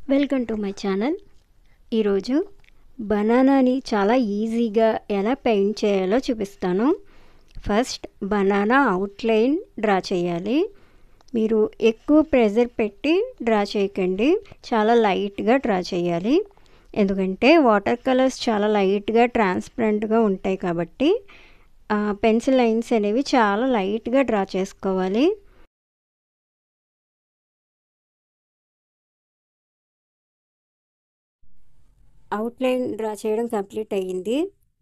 welcome to my channel ఈరోజు బనానాని చాలా ఈజీగా ఎలా పెయింట్ చేయాలో చూపిస్తాను ఫస్ట్ బనానా అవుట్లైన్ డ్రా చేయాలి మీరు ఎక్కువ ప్రెజర్ పెట్టి డ్రా చేయకండి చాలా లైట్గా డ్రా చేయాలి ఎందుకంటే వాటర్ కలర్స్ చాలా లైట్గా ట్రాన్స్పరెంట్గా ఉంటాయి కాబట్టి పెన్సిల్ లైన్స్ అనేవి చాలా లైట్గా డ్రా చేసుకోవాలి అవుట్లైన్ డ్రా చేయడం కంప్లీట్ అయ్యింది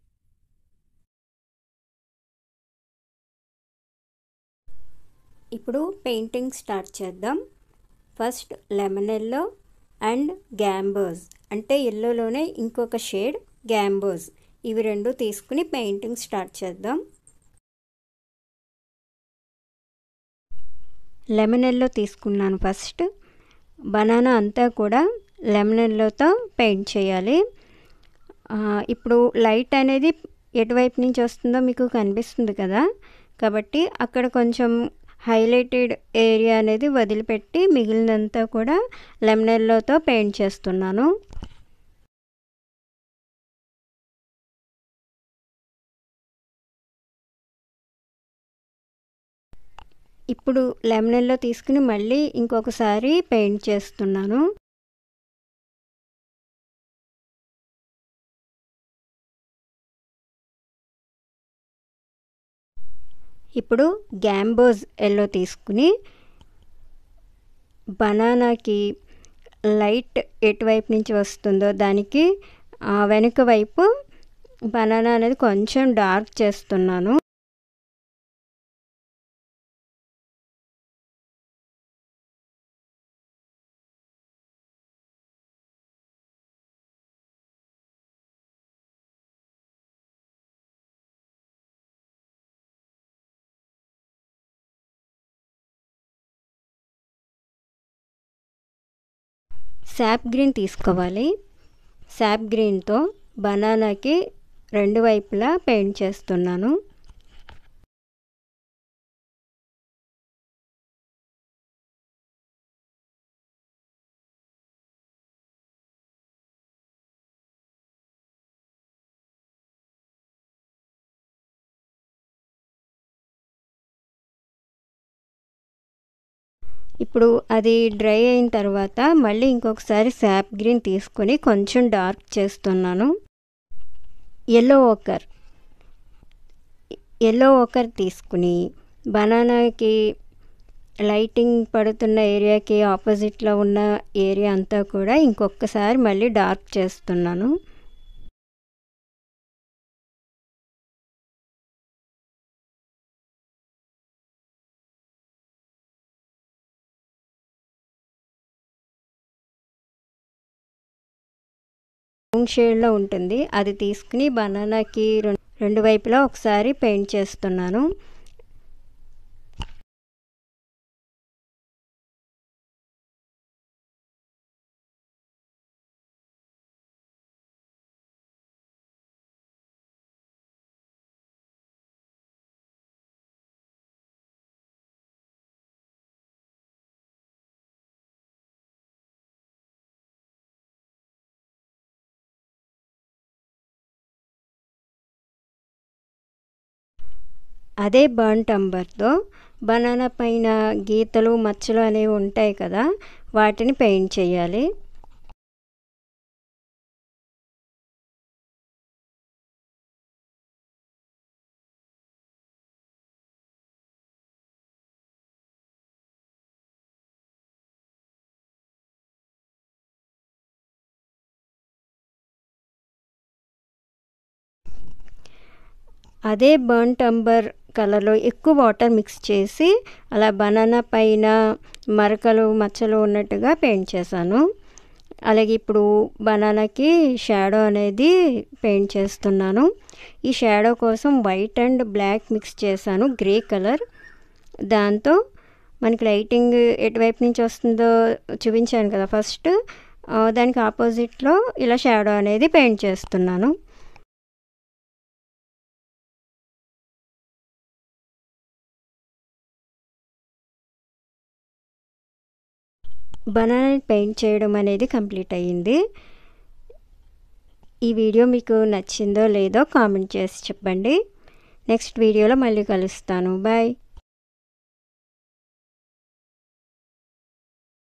ఇప్పుడు పెయింటింగ్ స్టార్ట్ చేద్దాం first lemon yellow and gamboge అంటే ఎల్లోలోనే ఇంకొక షేడ్ గ్యాంబోస్ ఇవి రెండు తీసుకుని పెయింటింగ్ స్టార్ట్ చేద్దాం లెమన్ ఎల్లో తీసుకున్నాను ఫస్ట్ బనానా అంతా కూడా లెమన్ ఎల్లోతో పెయింట్ చేయాలి ఇప్పుడు లైట్ అనేది ఎటువైపు నుంచి వస్తుందో మీకు కనిపిస్తుంది కదా కాబట్టి అక్కడ కొంచెం హైలైటెడ్ ఏరియా అనేది వదిలిపెట్టి మిగిలినంతా కూడా లెమన్ ఎల్లోతో పెయింట్ చేస్తున్నాను ఇప్పుడు లెమన్ ఎల్లో తీసుకుని మళ్ళీ ఇంకొకసారి పెయింట్ చేస్తున్నాను ఇప్పుడు గ్యాంబోజ్ ఎల్లో తీసుకుని బనానాకి లైట్ ఎటువైపు నుంచి వస్తుందో దానికి వెనుక వైపు బనానా అనేది కొంచెం డార్క్ చేస్తున్నాను శాప్ గ్రీన్ తీసుకోవాలి శాప్ గ్రీన్తో బనానాకి రెండు వైపులా పెయింట్ చేస్తున్నాను ఇప్పుడు అది డ్రై అయిన తర్వాత మళ్ళీ ఇంకొకసారి శాప్ గ్రీన్ తీసుకొని కొంచెం డార్క్ చేస్తున్నాను ఎల్లో ఓకర్ ఎల్లో ఓకర్ తీసుకుని బనానాకి లైటింగ్ పడుతున్న ఏరియాకి ఆపోజిట్లో ఉన్న ఏరియా అంతా కూడా ఇంకొకసారి మళ్ళీ డార్క్ చేస్తున్నాను బ్రౌన్ షేడ్లో ఉంటుంది అది తీసుకుని బనానాకి రెండు వైపులా ఒకసారి పెయింట్ చేస్తున్నాను అదే బర్న్ టంబర్తో బనానా పైన గీతలు మచ్చలు అనేవి ఉంటాయి కదా వాటిని పెయింట్ చేయాలి అదే బర్న్ టంబర్ కలర్లో ఎక్కువ వాటర్ మిక్స్ చేసి అలా బనానా పైన మరకలు మచ్చలు ఉన్నట్టుగా పెయింట్ చేశాను అలాగే ఇప్పుడు బనానాకి షాడో అనేది పెయింట్ చేస్తున్నాను ఈ షాడో కోసం వైట్ అండ్ బ్లాక్ మిక్స్ చేశాను గ్రే కలర్ దాంతో మనకి లైటింగ్ ఎటువైపు నుంచి వస్తుందో చూపించాను కదా ఫస్ట్ దానికి ఆపోజిట్లో ఇలా షాడో అనేది పెయింట్ చేస్తున్నాను బనానా పెయింట్ చేయడం అనేది కంప్లీట్ అయ్యింది ఈ వీడియో మీకు నచ్చిందో లేదో కామెంట్ చేసి చెప్పండి నెక్స్ట్ వీడియోలో మళ్ళీ కలుస్తాను బాయ్